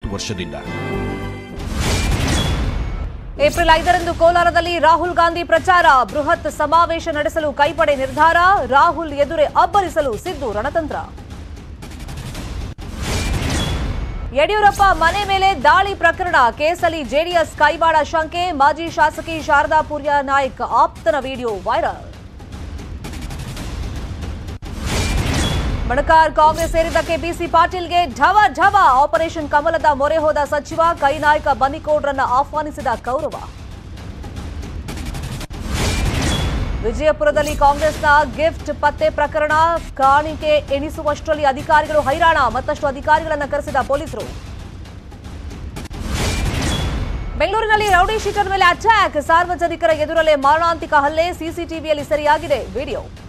ವರ್ಷದಿಂದ ಏಪ್ರಿಲ್ ಐದರಂದು ಕೋಲಾರದಲ್ಲಿ ರಾಹುಲ್ ಗಾಂಧಿ ಪ್ರಚಾರ ಬೃಹತ್ ಸಮಾವೇಶ ನಡೆಸಲು ಕೈಪಡೆ ನಿರ್ಧಾರ ರಾಹುಲ್ ಎದುರೇ ಅಬ್ಬರಿಸಲು ಸಿದ್ದು ರಣತಂತ್ರ ಯಡಿಯೂರಪ್ಪ ಮನೆ ಮೇಲೆ ದಾಳಿ ಪ್ರಕರಣ ಕೇಸಲ್ಲಿ ಜೆಡಿಎಸ್ ಕೈವಾಡ ಶಂಕೆ ಮಾಜಿ ಶಾಸಕಿ ಶಾರದಾ ಪೂರ್ಯ ನಾಯ್ಕ್ ಆಪ್ತನ ವಿಡಿಯೋ ವೈರಲ್ ಮಣಕಾರ್ ಕಾಂಗ್ರೆಸ್ ಸೇರಿದ್ದಕ್ಕೆ ಬಿಸಿ ಪಾಟೀಲ್ಗೆ ಢವ ಢವ ಆಪರೇಷನ್ ಕಮಲದ ಮೊರೆ ಹೋದ ಸಚಿವ ಕೈನಾಯಕ ಬನ್ನಿಕೋಡ್ರನ್ನ ಆಹ್ವಾನಿಸಿದ ಕೌರವ ವಿಜಯಪುರದಲ್ಲಿ ಕಾಂಗ್ರೆಸ್ನ ಗಿಫ್ಟ್ ಪತ್ತೆ ಪ್ರಕರಣ ಕಾಣಿಕೆ ಎಣಿಸುವಷ್ಟರಲ್ಲಿ ಅಧಿಕಾರಿಗಳು ಹೈರಾಣ ಮತ್ತಷ್ಟು ಅಧಿಕಾರಿಗಳನ್ನು ಕರೆಸಿದ ಪೊಲೀಸರು ಬೆಂಗಳೂರಿನಲ್ಲಿ ರೌಡಿ ಶೀಟರ್ ಮೇಲೆ ಅಟ್ಯಾಕ್ ಸಾರ್ವಜನಿಕರ ಎದುರಲ್ಲೇ ಮಾರಣಾಂತಿಕ ಹಲ್ಲೆ ಸಿಸಿಟಿವಿಯಲ್ಲಿ ಸೆರೆಯಾಗಿದೆ ವಿಡಿಯೋ